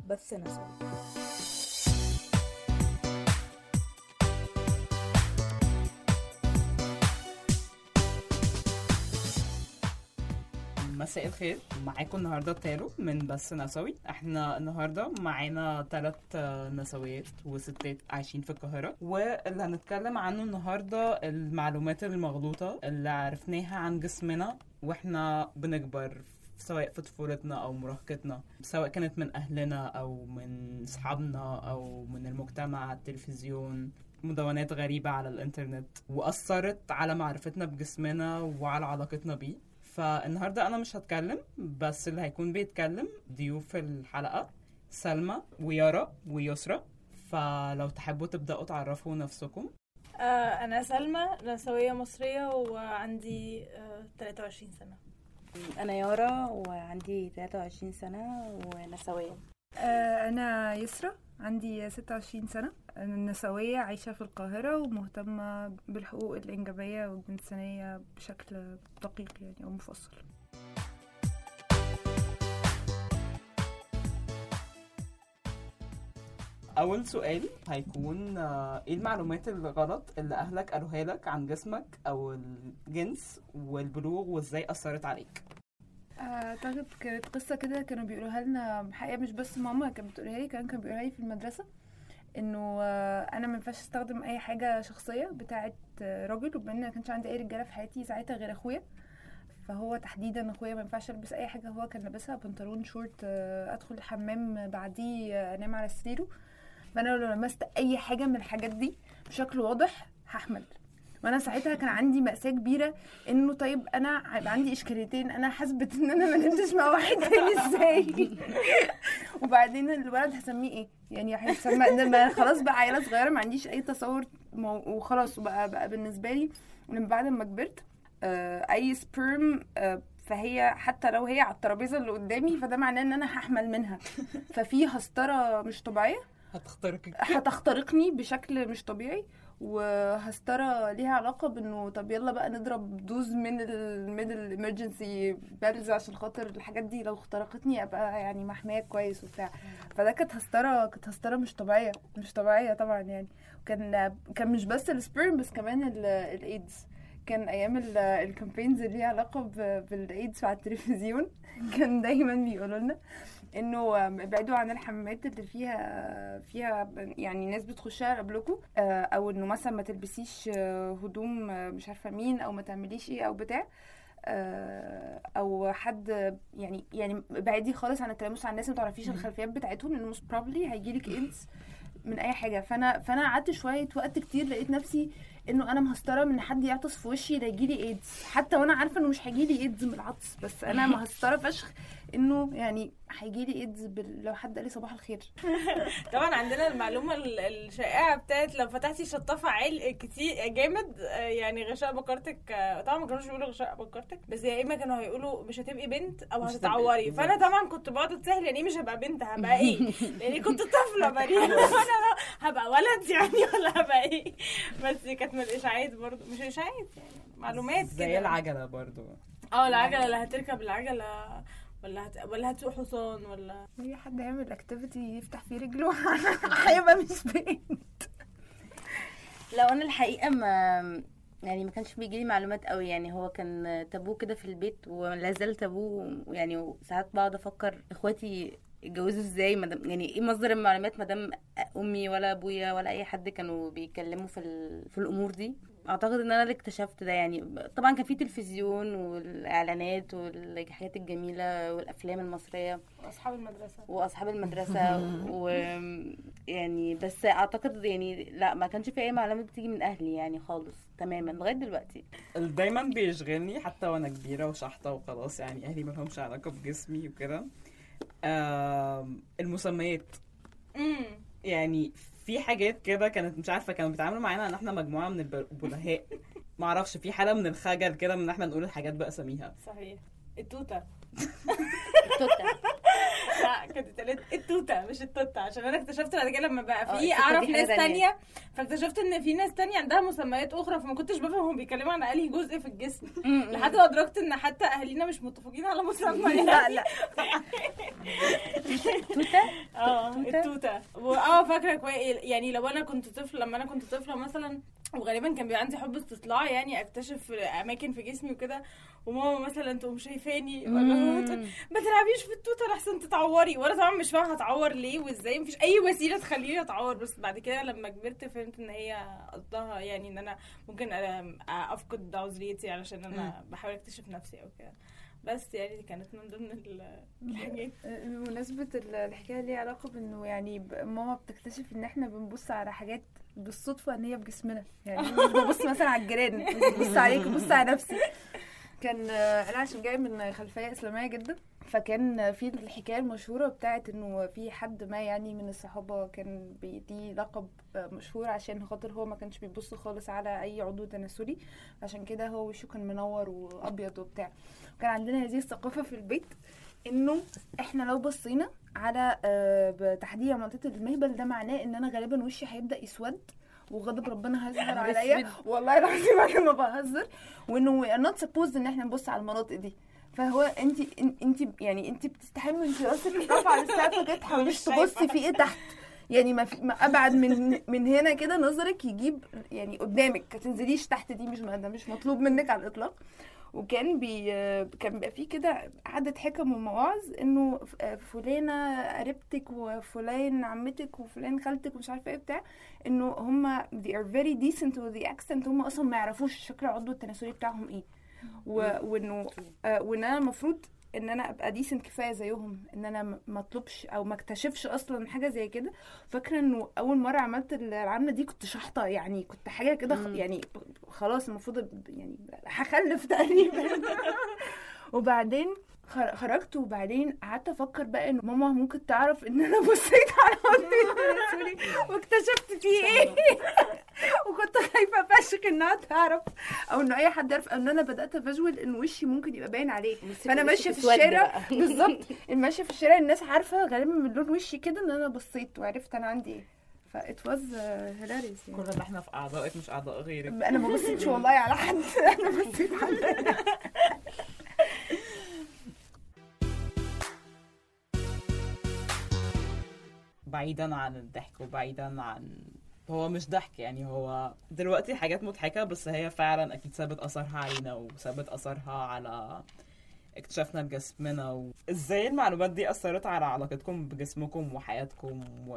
بس نسوي مساء الخير معاكم النهارده تالو من بس نسوي احنا النهارده معانا ثلاث نسويات وستات عايشين في القاهره واللي هنتكلم عنه النهارده المعلومات المغلوطه اللي عرفناها عن جسمنا واحنا بنكبر سواء في طفولتنا او مراهقتنا سواء كانت من اهلنا او من اصحابنا او من المجتمع التلفزيون مدونات غريبة على الانترنت وأثرت على معرفتنا بجسمنا وعلى علاقتنا بيه فالنهاردة أنا مش هتكلم بس اللي هيكون بيتكلم ضيوف الحلقة سلمى ويارا ويسرا فلو تحبوا تبدأوا تعرفوا نفسكم آه، أنا سلمى نسوية مصرية وعندي آه، 23 سنة أنا يارا وعندي 23 سنة ونسوية آه، أنا يسرا عندي 26 سنة أنا نسوية عايشة في القاهرة ومهتمة بالحقوق الإنجابية والجنسانية بشكل دقيق يعني أو مفصل أول سؤال هيكون آه، إيه المعلومات الغلط اللي أهلك قالوها لك عن جسمك أو الجنس والبلوغ وإزاي أثرت عليك أعتقد كانت قصة كده كانوا بيقولوها لنا حقيقة مش بس ماما كانت بتقولها لي كمان كانوا بيقولوها لي في المدرسة انه آه، انا ما ينفعش استخدم اي حاجه شخصيه بتاعه آه، راجل وبما ان ما كانش عندي اي رجاله في حياتي ساعتها غير اخويا فهو تحديدا اخويا ما ينفعش البس اي حاجه هو كان لابسها بنطلون شورت آه، ادخل الحمام بعديه آه، انام على سريره فانا لو لمست اي حاجه من الحاجات دي بشكل واضح هحمل وانا ساعتها كان عندي مأساة كبيرة انه طيب انا هيبقى عندي اشكاليتين انا حاسبة ان انا ما نمتش مع واحد تاني ازاي وبعدين الولد هسميه ايه يعني هيسمى ده ما خلاص بقى عيله صغيره ما عنديش اي تصور مو... وخلاص وبقى بقى بالنسبه لي من بعد ما كبرت آه اي سبرم آه فهي حتى لو هي على الترابيزه اللي قدامي فده معناه ان انا هحمل منها ففي هسطره مش طبيعيه هتخترقك هتخترقني بشكل مش طبيعي وهسترى ليها علاقه بانه طب يلا بقى نضرب دوز من ال من الامرجنسي بيلز عشان خاطر الحاجات دي لو اخترقتني ابقى يعني محميه كويس وبتاع فده كانت هسترى كانت هسترى مش طبيعيه مش طبيعيه طبعا يعني كان كان مش بس السبيرم بس كمان ال- الايدز كان ايام ال- الكامبينز اللي ليها علاقه ب- بالايدز على التلفزيون كان دايما بيقولوا لنا انه ابعدوا عن الحمامات اللي فيها فيها يعني ناس بتخشها قبلكم او انه مثلا ما تلبسيش آه، هدوم آه، مش عارفه مين او ما تعمليش ايه او بتاع آه، او حد يعني يعني ابعدي خالص عن التلامس على الناس ما تعرفيش الخلفيات بتاعتهم لانه most probably هيجيلك ايدز من اي حاجه فانا فانا قعدت شويه وقت كتير لقيت نفسي انه انا مهستره من حد يعطس في وشي لا يجيلي ايدز حتى وانا عارفه انه مش هيجيلي ايدز من العطس بس انا مهستره فشخ انه يعني هيجيلي ايدز بال... لو حد قال لي صباح الخير طبعا عندنا المعلومة ال- الشائعة بتاعت لو فتحتي شطافة عيل كتير جامد آه، يعني غشاء بكرتك آه، طبعا ما كانوش بيقولوا غشاء بكرتك بس يا اما كانوا هيقولوا مش هتبقي بنت او مش هتبقي- هتتعوري بالظبط. فانا طبعا كنت بقعد اتسهل يعني إيه مش هبقى بنت هبقى ايه لاني كنت طفلة بريئة فانا هبقى ولد يعني ولا هبقى ايه بس كانت من الاشاعات برضو مش اشاعات يعني معلومات زي كده العجلة برضو اه العجلة اللي هتركب العجلة ولا هت... ولا هتسوق حصان ولا اي حد يعمل اكتيفيتي يفتح فيه رجله هيبقى مش بنت لو أنا الحقيقة ما يعني ما كانش بيجيلي معلومات قوي يعني هو كان تابو كده في البيت ولا زال تابو يعني ساعات بقعد افكر اخواتي اتجوزوا ازاي مدام يعني ايه مصدر المعلومات مادام امي ولا ابويا ولا اي حد كانوا بيتكلموا في ال... في الامور دي اعتقد ان انا اللي اكتشفت ده يعني طبعا كان في تلفزيون والاعلانات والحاجات الجميله والافلام المصريه اصحاب المدرسة واصحاب المدرسه و يعني بس اعتقد يعني لا ما كانش في اي معلومات بتيجي من اهلي يعني خالص تماما لغايه دلوقتي اللي دايما بيشغلني حتى وانا كبيره وشحطه وخلاص يعني اهلي ما لهمش علاقه بجسمي وكده آم، المسميات امم يعني في حاجات كده كانت مش عارفه كانوا بيتعاملوا معانا ان احنا مجموعه من البلهاء ما اعرفش في حاله من الخجل كده من ان احنا نقول الحاجات باساميها صحيح التوته توتة لا كانت اتقالت التوته مش التوته عشان انا اكتشفت بعد كده لما بقى اه، في التوتة اعرف دي حاجة ناس تانية. تانية فاكتشفت ان في ناس تانية عندها مسميات اخرى فما كنتش بفهم هم بيتكلموا عن انهي جزء في الجسم لحد ما ادركت ان حتى اهالينا مش متفقين على مسميات لا لا توته اه التوتة؟ التوته و- اه فاكره كويس يعني لو انا كنت طفل لما انا كنت طفله مثلا وغالبا كان بيبقى عندي حب استطلاع يعني اكتشف اماكن في جسمي وكده وماما مثلا تقوم شايفاني ولا مم. ما تلعبيش في التوته لحسن تتعوري وانا طبعا مش فاهمه هتعور ليه وازاي مفيش اي وسيله تخليني اتعور بس بعد كده لما كبرت فهمت ان هي قصدها يعني ان انا ممكن أ- افقد عذريتي علشان انا بحاول اكتشف نفسي او كده بس يعني دي كانت من ضمن ال- الحاجات بمناسبة ال- الحكاية ليها علاقة بانه يعني ب- ماما بتكتشف ان احنا بنبص على حاجات بالصدفة ان هي في جسمنا يعني مش ببص مثلا على الجيران مش ببص عليك ببص على نفسي كان آه، انا عشان جاي من خلفية اسلامية جدا فكان في الحكاية المشهورة بتاعت انه في حد ما يعني من الصحابة كان بيديه لقب آه، مشهور عشان خاطر هو ما كانش بيبص خالص على اي عضو تناسلي عشان كده هو وشه كان منور وابيض وبتاع كان عندنا هذه الثقافة في البيت انه احنا لو بصينا على آه، تحديد منطقه المهبل ده معناه ان انا غالبا وشي هيبدا يسود وغضب ربنا هيظهر عليا والله العظيم انا ما بهزر وانه نوت سبوز ان احنا نبص على المناطق دي فهو انت انت يعني انت بتستحمي انت راسك رافعه للسقف كده تحاوليش تبصي في ايه تحت يعني ما, في ما ابعد من من هنا كده نظرك يجيب يعني قدامك ما تنزليش تحت دي مش ده مش مطلوب منك على الاطلاق وكان بي كان بيبقى فيه كده عدد حكم ومواعظ انه ف- فلانه قريبتك وفلان عمتك وفلان خالتك ومش عارفه ايه بتاع انه هم they are very decent with the accent هم اصلا ما يعرفوش شكل العضو التناسلي بتاعهم ايه و- وانه آه، وان انا المفروض ان انا ابقى ديسنت كفايه زيهم ان انا م- ما اطلبش او ما اكتشفش اصلا حاجه زي كده فاكره انه اول مره عملت العمله دي كنت شحطه يعني كنت حاجه كده خ- يعني خلاص المفروض ب- يعني هخلف تقريبا وبعدين خر- خرجت وبعدين قعدت افكر بقى ان ماما ممكن تعرف ان انا بصيت على عضو التناسلي واكتشفت فيه ايه وكنت خايفه فشخ انها تعرف او انه اي حد يعرف او ان انا بدات افجول ان وشي ممكن يبقى باين عليه فانا ماشيه في الشارع بالظبط ماشيه في الشارع الناس عارفه غالبا من لون وشي كده ان انا بصيت وعرفت انا عندي ايه فات واز هيلاريس كل ده احنا في اعضائك مش اعضاء غيرك انا ما بصيتش والله على حد انا بصيت على بعيدا عن الضحك وبعيدا عن هو مش ضحك يعني هو دلوقتي حاجات مضحكة بس هي فعلا أكيد سابت أثرها علينا وسابت أثرها على اكتشافنا لجسمنا وازاي المعلومات دي أثرت على علاقتكم بجسمكم وحياتكم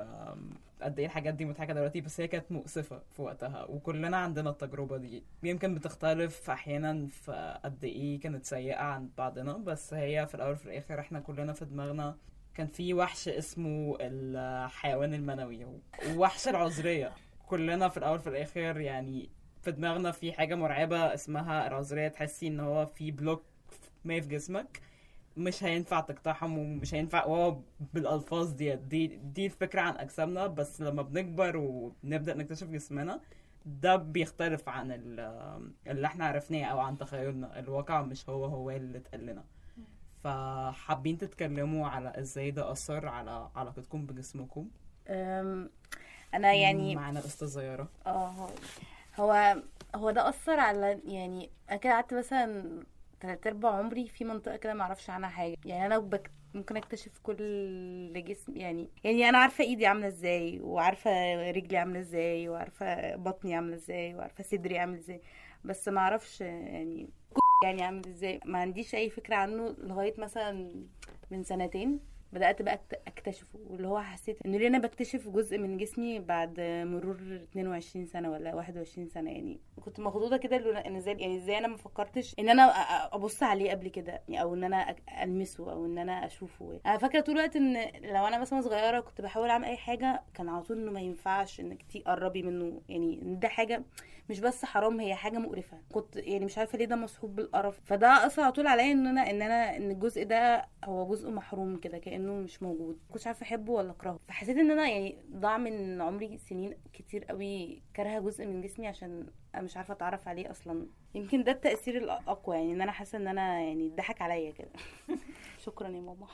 وقد ايه الحاجات دي مضحكة دلوقتي بس هي كانت مؤسفة في وقتها وكلنا عندنا التجربة دي يمكن بتختلف أحيانا في قد ايه كانت سيئة عند بعضنا بس هي في الأول وفي الآخر احنا كلنا في دماغنا كان في وحش اسمه الحيوان المنوي ووحش العذرية كلنا في الأول في الآخر يعني في دماغنا في حاجة مرعبة اسمها العذرية تحسي ان هو في بلوك ما في جسمك مش هينفع تقتحم ومش هينفع وهو بالألفاظ دي دي دي الفكرة عن أجسامنا بس لما بنكبر وبنبدأ نكتشف جسمنا ده بيختلف عن ال- اللي احنا عرفناه او عن تخيلنا الواقع مش هو هو اللي اتقال لنا فحابين تتكلموا على ازاي ده اثر على علاقتكم بجسمكم أم، انا يعني معانا الاستاذ زياره اه هو- هو هو ده اثر على يعني انا كده قعدت مثلا تلات ارباع عمري في منطقه كده ما اعرفش عنها حاجه يعني انا بك ممكن اكتشف كل جسم يعني يعني انا عارفه ايدي عامله ازاي وعارفه رجلي عامله ازاي وعارفه بطني عامله ازاي وعارفه صدري عامل ازاي بس ما اعرفش يعني يعني عامل ازاي ما عنديش اي فكره عنه لغايه مثلا من سنتين بدات بقى أكت- اكتشفه واللي هو حسيت انه ليه انا بكتشف جزء من جسمي بعد مرور 22 سنه ولا 21 سنه يعني كنت مخضوضه كده اللي ان ازاي يعني ازاي انا ما فكرتش ان انا أ- أ- ابص عليه قبل كده يعني او ان انا أك- المسه او ان انا اشوفه انا فاكره طول الوقت ان لو انا مثلا صغيره كنت بحاول اعمل اي حاجه كان على طول انه ما ينفعش انك تقربي منه يعني إن ده حاجه مش بس حرام هي حاجه مقرفه كنت يعني مش عارفه ليه ده مصحوب بالقرف فده اثر على طول عليا ان انا ان انا ان الجزء ده هو جزء محروم كده كانه مش موجود كنتش عارفه احبه ولا اكرهه فحسيت ان انا يعني ضاع من عمري سنين كتير قوي كارهه جزء من جسمي عشان انا مش عارفه اتعرف عليه اصلا يمكن ده التاثير الاقوى يعني ان انا حاسه ان انا يعني اتضحك عليا كده شكرا يا ماما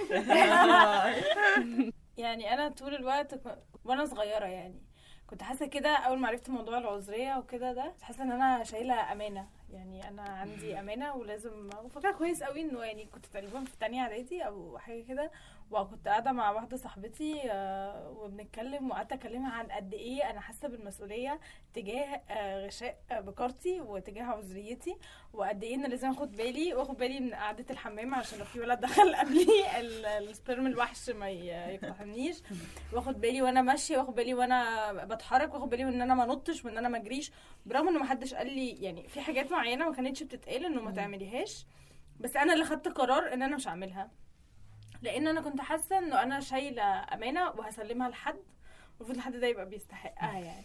يعني انا طول الوقت ك- وانا صغيره يعني كنت حاسه كده اول ما عرفت موضوع العذريه وكده ده كنت حاسه ان انا شايله امانه يعني انا عندي امانه ولازم وفاكره كويس قوي انه يعني كنت تقريبا في تانية اعدادي او حاجه كده وكنت قاعده مع واحده صاحبتي آه، وبنتكلم وقعدت اكلمها عن قد ايه انا حاسه بالمسؤوليه تجاه آه، غشاء آه، بكارتي وتجاه عذريتي وقد ايه انا لازم اخد بالي واخد بالي من قعده الحمام عشان لو في ولد دخل قبلي ال- السبرم الوحش ما ي- يقتحمنيش واخد بالي وانا ماشيه واخد بالي وانا بتحرك واخد بالي من ان انا ما نطش وان انا ما اجريش برغم انه ما حدش قال لي يعني في حاجات معينه ما كانتش بتتقال انه ما تعمليهاش بس انا اللي خدت قرار ان انا مش هعملها لان انا كنت حاسه انه انا شايله امانه وهسلمها لحد المفروض الحد ده يبقى بيستحقها يعني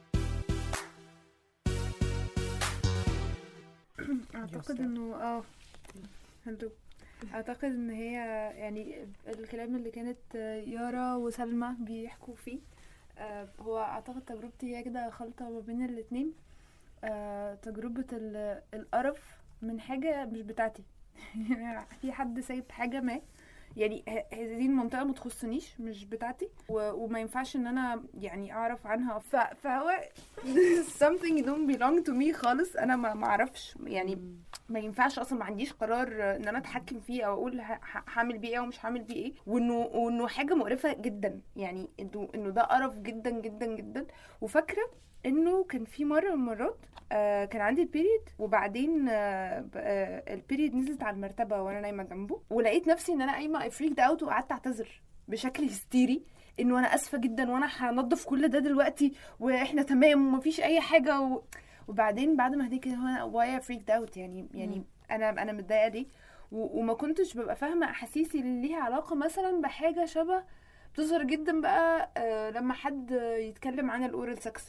اعتقد انه اه هلو اعتقد ان هي يعني الكلام اللي كانت يارا وسلمى بيحكوا فيه آه، هو اعتقد تجربتي هي كده خلطة ما بين الاتنين آه، تجربة ال- القرف من حاجة مش بتاعتي في حد سايب حاجة ما يعني ه- هذه المنطقة ما تخصنيش مش بتاعتي و- وما ينفعش ان انا يعني اعرف عنها ف- فهو something don't belong to me خالص انا ما ما اعرفش يعني ما ينفعش اصلا ما عنديش قرار ان انا اتحكم فيه او اقول ه- ه- هعمل بيه ايه او مش هعمل بيه ايه وانه وانه حاجه مقرفه جدا يعني انه انه ده قرف جدا جدا جدا وفاكره انه كان في مره من المرات آه كان عندي البيريد وبعدين آه ب- آه البيريد نزلت على المرتبه وانا نايمه جنبه ولقيت نفسي ان انا قايمه اي فريكد اوت وقعدت اعتذر بشكل هستيري انه انا اسفه جدا وانا هنضف كل ده دلوقتي واحنا تمام ومفيش اي حاجه و... وبعدين بعد ما هديك هو انا واي فريكد اوت يعني يعني انا انا متضايقه ليه و- وما كنتش ببقى فاهمه احاسيسي اللي ليها علاقه مثلا بحاجه شبه بتظهر جدا بقى آه لما حد يتكلم عن الاورال سكس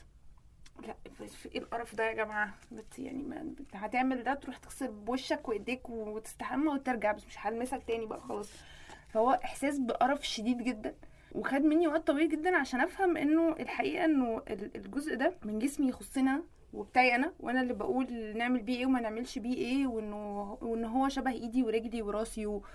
لا في ايه القرف ده يا جماعه بس يعني ما هتعمل ده تروح تغسل بوشك وايديك وتستحمى وترجع بس مش هلمسك تاني بقى خلاص فهو احساس بقرف شديد جدا وخد مني وقت طويل جدا عشان افهم انه الحقيقه انه ال- الجزء ده من جسمي يخصنا وبتاعي انا وانا اللي بقول نعمل بيه ايه وما نعملش بيه ايه وانه وان هو شبه ايدي ورجلي وراسي و...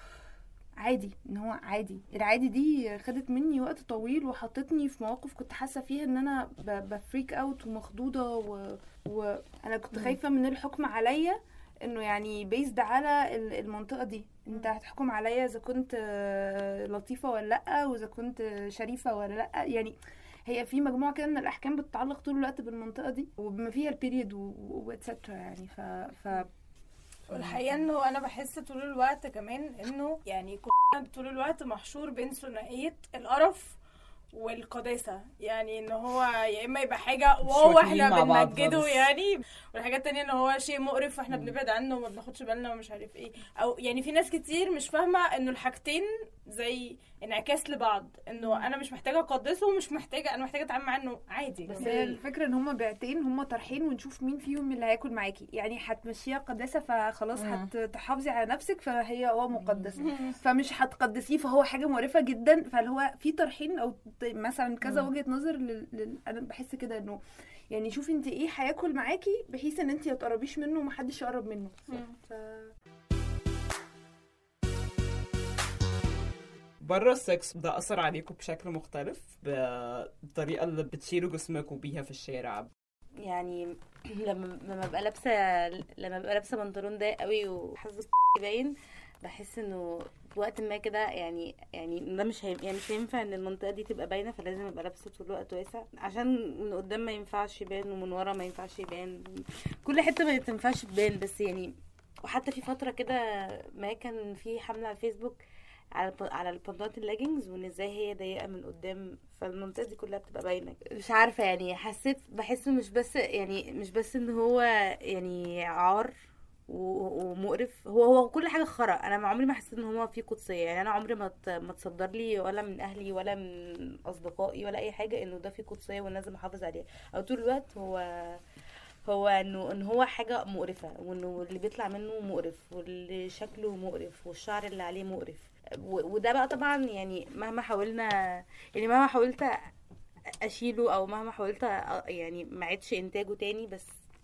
عادي ان هو عادي العادي دي خدت مني وقت طويل وحطتني في مواقف كنت حاسه فيها ان انا ب- بفريك اوت ومخضوضه و... وانا كنت خايفه من الحكم عليا انه يعني بيزد على ال- المنطقه دي انت هتحكم عليا اذا كنت آه، لطيفه ولا لا واذا كنت شريفه ولا لا يعني هي في مجموعه كده من الاحكام بتتعلق طول الوقت بالمنطقه دي وبما فيها البيريد واتسترا يعني ف, ف... والحقيقه انه انا بحس طول الوقت كمان انه يعني كلنا طول الوقت محشور بين ثنائيه القرف والقداسة يعني ان هو يا اما يبقى حاجة واو واكلين احنا مع بعض بنمجده خالص. يعني والحاجات التانية ان هو شيء مقرف واحنا بنبعد عنه وما بناخدش بالنا ومش عارف ايه او يعني في ناس كتير مش فاهمة انه الحاجتين زي انعكاس لبعض انه انا مش محتاجة اقدسه ومش محتاجة انا محتاجة اتعامل معاه انه عادي بس هو هي الفكره ان هما بيعتين هما طرحين ونشوف مين فيهم اللي هياكل معاكي يعني هتمشيها قداسه فخلاص مم. هتحافظي على نفسك فهي هو مقدس فمش هتقدسيه فهو حاجه مقرفه جدا فاللي هو في طرحين او ط- مثلا كذا مم. وجهه نظر لل... لل... انا بحس كده انه يعني شوفي انت ايه هياكل معاكي بحيث ان انت ما تقربيش منه ومحدش يقرب منه مم. ف... بره السكس ده اثر عليكم بشكل مختلف بالطريقه اللي بتشيلوا جسمكم بيها في الشارع يعني لما لما ببقى لابسه لما ببقى لابسه بنطلون ضيق قوي وحاسه باين بحس انه في وقت ما كده يعني يعني ده مش هي... يعني مش هينفع ان المنطقه دي تبقى باينه فلازم ابقى لابسه طول الوقت واسع عشان من قدام ما ينفعش يبان ومن ورا ما ينفعش يبان كل حته ما تنفعش تبان بس يعني وحتى في فتره كده ما كان في حمله على الفيسبوك على الب- على البنطلونات اللاجنجز وان ازاي هي ضيقه من قدام فالمنطقه دي كلها بتبقى باينه مش عارفه يعني حسيت بحسه مش بس يعني مش بس ان هو يعني عار و- ومقرف هو هو كل حاجه خرا انا عمري ما حسيت ان هو فيه قدسيه يعني انا عمري ما ت- ما تصدر لي ولا من اهلي ولا من اصدقائي ولا اي حاجه انه ده فيه قدسيه وانا لازم احافظ عليها او طول الوقت هو هو انه ان هو حاجه مقرفه وانه اللي بيطلع منه مقرف واللي شكله مقرف والشعر اللي عليه مقرف و- وده بقى طبعا يعني مهما حاولنا يعني مهما حاولت اشيله او مهما حاولت أ- يعني ما عدش انتاجه تاني بس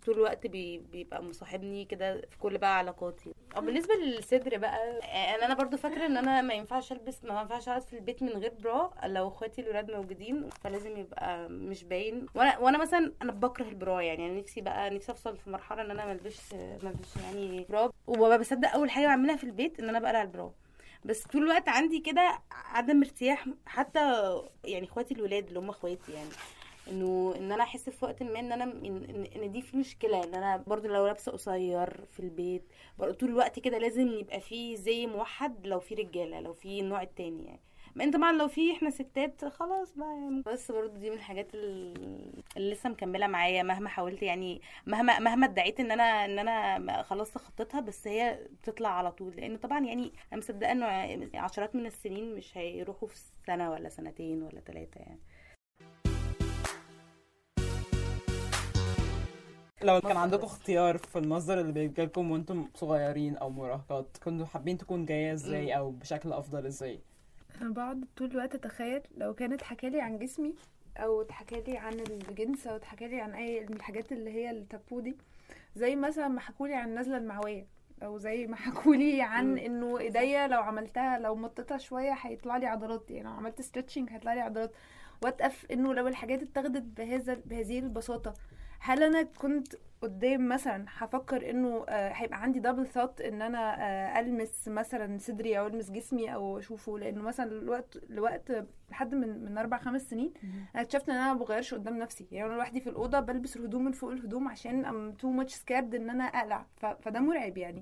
طول الوقت بي بيبقى مصاحبني كده في كل بقى علاقاتي او بالنسبه للصدر بقى يعني انا برضو فاكره ان انا ما ينفعش البس ما ينفعش اقعد في البيت من غير برا لو اخواتي الولاد موجودين فلازم يبقى مش باين وانا وانا مثلا انا بكره البرا يعني انا نفسي بقى نفسي اوصل في مرحله ان انا ما البسش ما البسش يعني برا وببقى بصدق اول حاجه بعملها في البيت ان انا بقلع البرا بس طول الوقت عندي كده عدم ارتياح حتى يعني اخواتي الولاد اللي هم اخواتي يعني انه ان انا احس في وقت ما ان انا ان, إن- ان دي في مشكله ان انا برضو لو لابسه قصير في البيت برضو طول الوقت كده لازم يبقى في زي موحد لو في رجاله لو في النوع التاني يعني ما انت طبعا لو في احنا ستات خلاص بقى يعني بس برضو دي من الحاجات ال- اللي لسه مكمله معايا مهما حاولت يعني مهما مهما ادعيت ان انا ان انا خلاص تخطيتها بس هي بتطلع على طول لان طبعا يعني انا مصدقه انه عشرات من السنين مش هيروحوا في سنه ولا سنتين ولا ثلاثه يعني لو كان عندكم اختيار في المصدر اللي بيجيلكم وانتم صغيرين او مراهقات كنتوا حابين تكون جايه ازاي او بشكل افضل ازاي انا بقعد طول الوقت اتخيل لو كانت اتحكالي عن جسمي او اتحكالي عن الجنس او اتحكالي عن اي من الحاجات اللي هي التابو دي زي مثلا ما حكولي عن النزله المعويه او زي ما حكولي عن مم. انه ايديا لو عملتها لو مطيتها شويه هيطلع لي عضلات يعني لو عملت ستريتشنج هيطلع لي عضلات واتقف انه لو الحاجات اتاخدت بهذا بهذه البساطه هل انا كنت قدام مثلا هفكر انه آه، هيبقى عندي دبل ثوت ان انا آه، المس مثلا صدري او المس جسمي او اشوفه لانه مثلا الوقت لوقت لحد من من اربع خمس سنين انا اكتشفت ان انا ما بغيرش قدام نفسي يعني انا لوحدي في الاوضه بلبس الهدوم من فوق الهدوم عشان ام تو ماتش سكارد ان انا اقلع ف... فده مرعب يعني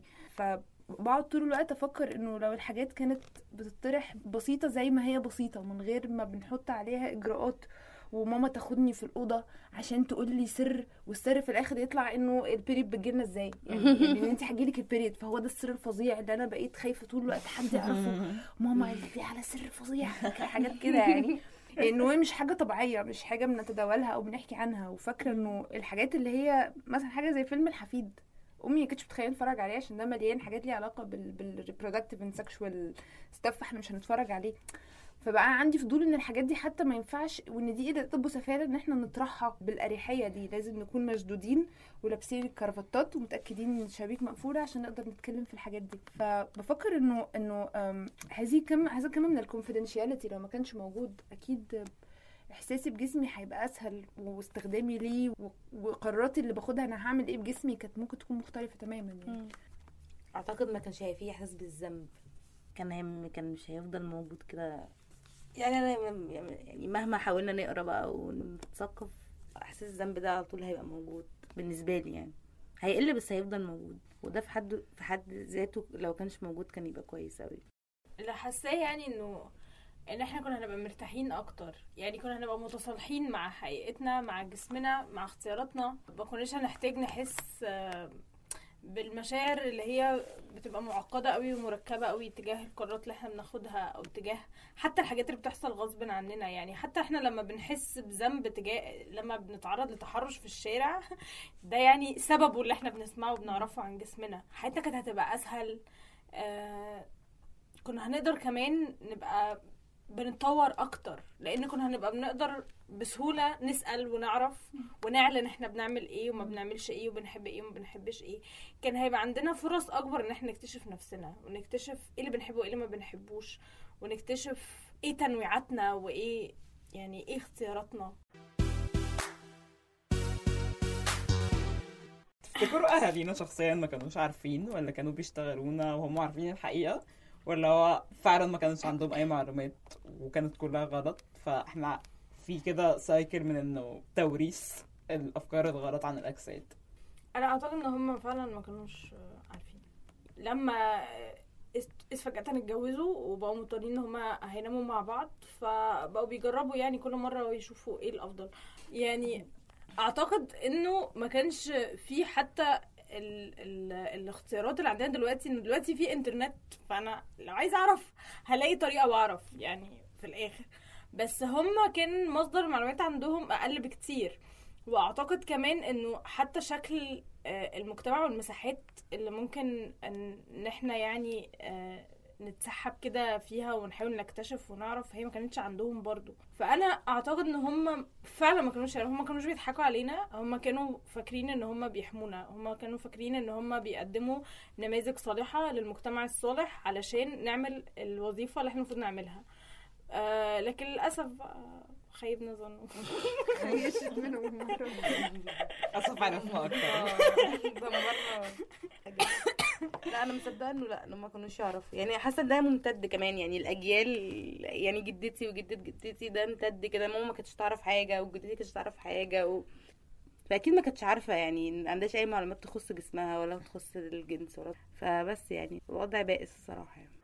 فبقعد طول الوقت افكر انه لو الحاجات كانت بتطرح بسيطه زي ما هي بسيطه من غير ما بنحط عليها اجراءات وماما تاخدني في الاوضه عشان تقول لي سر والسر في الاخر يطلع انه البيريد بتجيلنا ازاي يعني, يعني ان انت هيجيلك البيريد فهو ده السر الفظيع اللي انا بقيت خايفه طول الوقت حد يعرفه ماما قالت لي على سر فظيع حاجات كده يعني انه هي مش حاجه طبيعيه مش حاجه بنتداولها او بنحكي عنها وفاكره انه الحاجات اللي هي مثلا حاجه زي فيلم الحفيد امي ما كانتش بتخليني اتفرج عليه عشان ده مليان حاجات ليها علاقه بال بالريبرودكتيف اند سكشوال ستاف احنا مش هنتفرج عليه فبقى عندي فضول ان الحاجات دي حتى ما ينفعش وان دي طب سفاله ان احنا نطرحها بالاريحيه دي لازم نكون مشدودين ولابسين الكرافتات ومتاكدين ان الشبابيك مقفوله عشان نقدر نتكلم في الحاجات دي فبفكر انه انه أم، هذه كم هذا كم من الكونفيدنشياليتي لو ما كانش موجود اكيد احساسي بجسمي هيبقى اسهل واستخدامي ليه و- وقراراتي اللي باخدها انا هعمل ايه بجسمي كانت ممكن تكون مختلفه تماما يعني اعتقد ما كانش هيبقى فيه احساس بالذنب كان هم كان مش هيفضل موجود كده يعني انا يعني مهما حاولنا نقرا بقى ونتثقف احساس الذنب ده على طول هيبقى موجود بالنسبه لي يعني هيقل بس هيفضل موجود وده في حد في حد ذاته لو كانش موجود كان يبقى كويس قوي اللي حاساه يعني انه ان احنا كنا هنبقى مرتاحين اكتر يعني كنا هنبقى متصالحين مع حقيقتنا مع جسمنا مع اختياراتنا ما كناش هنحتاج نحس آه، بالمشاعر اللي هي بتبقى معقده قوي ومركبه قوي تجاه القرارات اللي احنا بناخدها او تجاه حتى الحاجات اللي بتحصل غصب عننا يعني حتى احنا لما بنحس بذنب تجاه لما بنتعرض لتحرش في الشارع ده يعني سببه اللي احنا بنسمعه وبنعرفه عن جسمنا حياتنا كانت هتبقى اسهل آه كنا هنقدر كمان نبقى بنتطور اكتر لان كنا هنبقى بنقدر بسهوله نسال ونعرف ونعلن احنا بنعمل ايه وما بنعملش ايه وبنحب ايه وما بنحبش ايه كان هيبقى عندنا فرص اكبر ان احنا نكتشف نفسنا ونكتشف ايه اللي بنحبه وايه اللي ما بنحبوش ونكتشف ايه تنويعاتنا وايه يعني ايه اختياراتنا تفتكروا اهالينا شخصيا ما كانوش عارفين ولا كانوا بيشتغلونا وهم عارفين الحقيقه ولا هو فعلا ما كانش عندهم اي معلومات وكانت كلها غلط فاحنا في كده سايكل من انه توريث الافكار الغلط عن الاجساد انا اعتقد ان هم فعلا ما كانوش آه، عارفين لما است- است- فجأة اتجوزوا وبقوا مضطرين ان هما هيناموا مع بعض فبقوا بيجربوا يعني كل مرة يشوفوا ايه الافضل يعني اعتقد انه ما كانش في حتى ال ال الاختيارات اللي عندنا دلوقتي ان دلوقتي في انترنت فانا لو عايزه اعرف هلاقي طريقه واعرف يعني في الاخر بس هم كان مصدر المعلومات عندهم اقل بكتير واعتقد كمان انه حتى شكل آه، المجتمع والمساحات اللي ممكن ان إن احنا يعني آه، نتسحب كده فيها ونحاول نكتشف ونعرف هي ما كانتش عندهم برضو فانا اعتقد ان هم فعلا ما كانوش هم ما كانوش بيضحكوا علينا هم كانوا فاكرين ان هم بيحمونا هم كانوا فاكرين ان هم بيقدموا نماذج صالحة للمجتمع الصالح علشان نعمل الوظيفة اللي احنا المفروض نعملها آه لكن للاسف بقى خيبنا ظنه عيشت منهم المرة اسف عرفنا اكتر دمرنا لا انا مصدقه انه لا انه ما كانوش يعرفوا يعني حاسه ده ممتد كمان يعني الاجيال يعني جدتي وجدة جدتي ده امتد كده ماما ما كانتش تعرف حاجه وجدتي ما كانتش تعرف حاجه و... فاكيد ما كانتش عارفه يعني ما عندهاش اي معلومات تخص جسمها ولا تخص الجنس ولا فبس يعني الوضع بائس الصراحه يعني.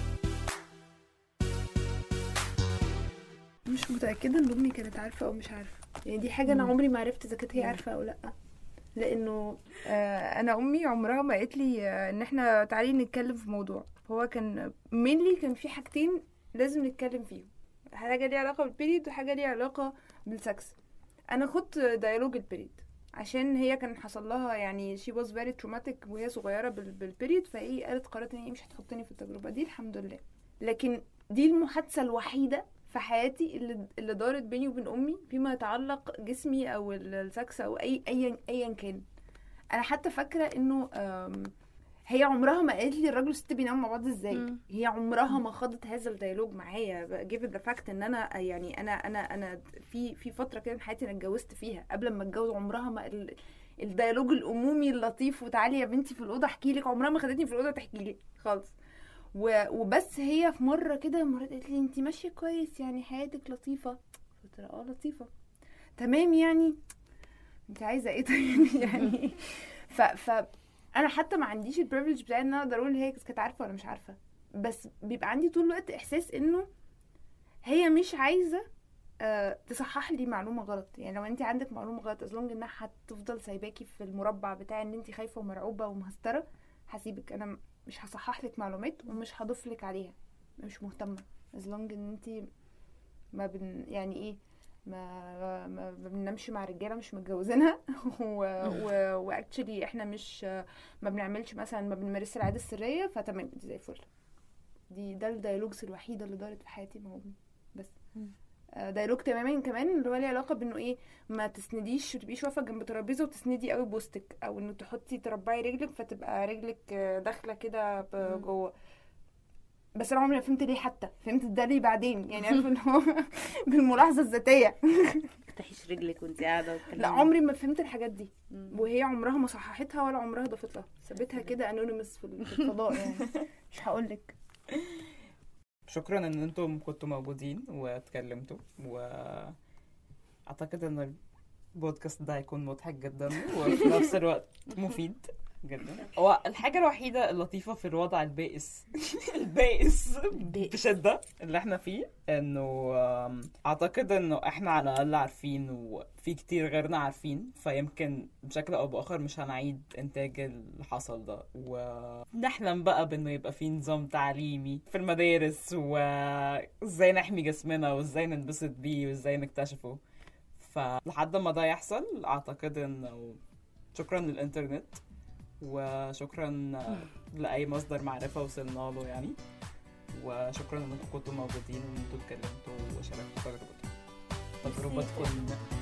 مش متأكدة ان امي كانت عارفة او مش عارفة يعني دي حاجة انا عمري ما عرفت اذا كانت هي عارفة او لا لانه آه انا امي عمرها ما قالت لي آه ان احنا تعالي نتكلم في موضوع هو كان مينلي كان في حاجتين لازم نتكلم فيهم حاجة ليها علاقة بالبيريد وحاجة ليها علاقة بالسكس انا خدت ديالوج البيريد عشان هي كان حصل لها يعني she was very traumatic وهي صغيرة بال- بالبيريد فهي قالت قررت ان هي مش هتحطني في التجربة دي الحمد لله لكن دي المحادثة الوحيدة في حياتي اللي اللي دارت بيني وبين امي فيما يتعلق جسمي او ال- السكس او اي ايا ايا كان انا حتى فاكره انه آم، هي عمرها ما قالت لي الراجل والست بيناموا مع بعض ازاي مم. هي عمرها ما خاضت هذا الديالوج معايا جيف ذا فاكت ان انا يعني انا انا انا في في فتره كده من حياتي انا اتجوزت فيها قبل ما اتجوز عمرها ما ال- الديالوج الامومي اللطيف وتعالي يا بنتي في الاوضه احكي لك عمرها ما خدتني في الاوضه تحكي لي خالص و- وبس هي في مره كده مرات قالت لي انت ماشيه كويس يعني حياتك لطيفه قلت لها اه لطيفه تمام يعني انت عايزه ايه طيب يعني ف ف انا حتى ما عنديش البريفليج بتاعي ان انا اقدر اقول هي كانت عارفه ولا مش عارفه بس بيبقى عندي طول الوقت احساس انه هي مش عايزه آه، تصحح لي معلومه غلط يعني لو انت عندك معلومه غلط از لونج انها هتفضل سايباكي في المربع بتاع ان انت خايفه ومرعوبه ومهستره هسيبك انا مش هصحح لك معلومات ومش هضيف لك عليها مش مهتمه از لونج ان انت ما بن يعني ايه ما ما ما بننامش مع رجاله مش متجوزينها و و واكشلي احنا مش ما بنعملش مثلا ما بنمارس العاده السريه فتمام دي زي الفل دي ده الديالوجز الوحيده اللي دارت في حياتي مع امي بس آه، ديالوج تماما كمان اللي هو ليه علاقه بانه ايه ما تسنديش وتبقيش واقفه جنب ترابيزه وتسندي قوي بوستك او انه تحطي تربعي رجلك فتبقى رجلك آه، داخله كده ب- جوه بس انا عمري ما فهمت ليه حتى فهمت ده ليه بعدين يعني عارفه ان هو بالملاحظه الذاتيه تفتحيش رجلك وانت قاعده وتكلمي لا عمري ما فهمت الحاجات دي مم. وهي عمرها ما صححتها ولا عمرها ضافت لها سابتها كده انونيمس في ال- في الفضاء يعني مش هقول لك شكرا ان انتم كنتوا موجودين واتكلمتوا واعتقد ان البودكاست ده هيكون مضحك جدا وفي نفس الوقت مفيد جدا هو الحاجة الوحيدة اللطيفة في الوضع البائس البائس بشدة اللي احنا فيه انه آم، اعتقد انه احنا على الاقل عارفين وفي كتير غيرنا عارفين فيمكن بشكل او باخر مش هنعيد انتاج اللي حصل ده ونحلم بقى بانه يبقى في نظام تعليمي في المدارس وازاي نحمي جسمنا وازاي ننبسط بيه وازاي نكتشفه فلحد ما ده يحصل اعتقد انه شكرا للانترنت وشكرا لاي مصدر معرفه وصلنا له يعني وشكرا انكم كنتوا موجودين وان انتوا اتكلمتوا وشاركتوا تجربتكم تجربتكم